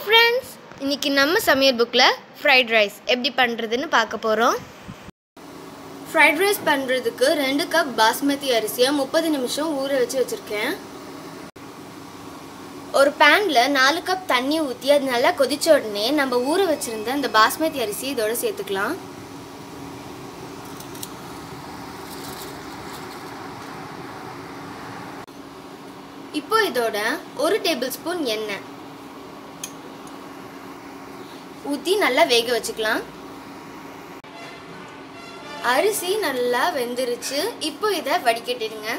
Friends இன்னைக்கு நம்ம சமையல் புக்கில் ஃப்ரைட் ரைஸ் எப்படி பண்ணுறதுன்னு பார்க்க போகிறோம் ஃப்ரைட் ரைஸ் பண்ணுறதுக்கு ரெண்டு கப் பாஸ்மதி அரிசியை முப்பது நிமிஷம் ஊற வச்சு வச்சுருக்கேன் ஒரு பேனில் நாலு கப் தண்ணி ஊற்றி அது நல்லா கொதிச்ச உடனே நம்ம ஊற வச்சுருந்த அந்த பாஸ்மதி அரிசி இதோட சேர்த்துக்கலாம் இப்போ இதோட ஒரு டேபிள் ஸ்பூன் எண்ணெய் ஊற்றி நல்லா வேக வச்சுக்கலாம் அரிசி நல்லா வெந்துருச்சு இப்போ இதை வடிகட்டிடுங்க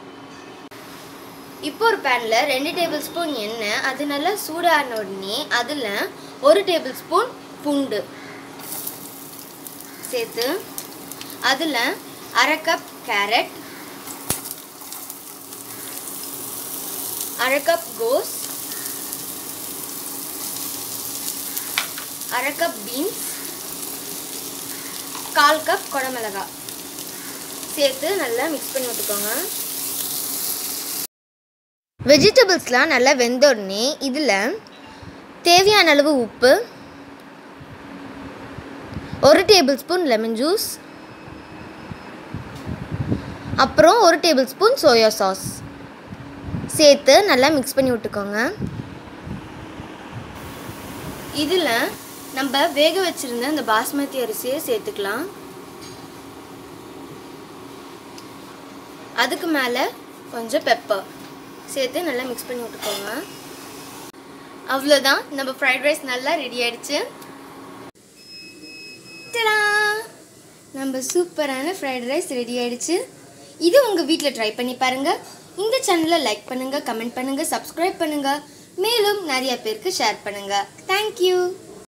இப்போ ஒரு பேனில் ரெண்டு டேபிள் ஸ்பூன் எண்ணெய் அது நல்லா சூடான உடனே அதில் ஒரு டேபிள் ஸ்பூன் பூண்டு சேர்த்து அதில் அரை கப் கேரட் அரை கப் கோஸ் அரை கப் பீன்ஸ் கால் கப் குடமிளகா சேர்த்து நல்லா மிக்ஸ் பண்ணி விட்டுக்கோங்க வெஜிடபிள்ஸ்லாம் நல்லா வெந்த உடனே இதில் தேவையான அளவு உப்பு ஒரு டேபிள் ஸ்பூன் லெமன் ஜூஸ் அப்புறம் ஒரு டேபிள் ஸ்பூன் சோயா சாஸ் சேர்த்து நல்லா மிக்ஸ் பண்ணி விட்டுக்கோங்க இதில் நம்ம வேக வச்சுருந்த இந்த பாஸ்மதி அரிசியை சேர்த்துக்கலாம் அதுக்கு மேலே கொஞ்சம் பெப்பர் சேர்த்து நல்லா மிக்ஸ் பண்ணி விட்டுக்கோங்க அவ்வளோதான் நம்ம ஃப்ரைட் ரைஸ் நல்லா ரெடி ஆயிடுச்சு டடா! நம்ம சூப்பரான ஃப்ரைட் ரைஸ் ரெடி ஆயிடுச்சு இது உங்கள் வீட்டில் ட்ரை பண்ணி பாருங்கள் இந்த சேனலை லைக் பண்ணுங்கள் கமெண்ட் பண்ணுங்கள் சப்ஸ்கிரைப் பண்ணுங்கள் மேலும் நிறைய பேருக்கு ஷேர் பண்ணுங்கள் தேங்க்யூ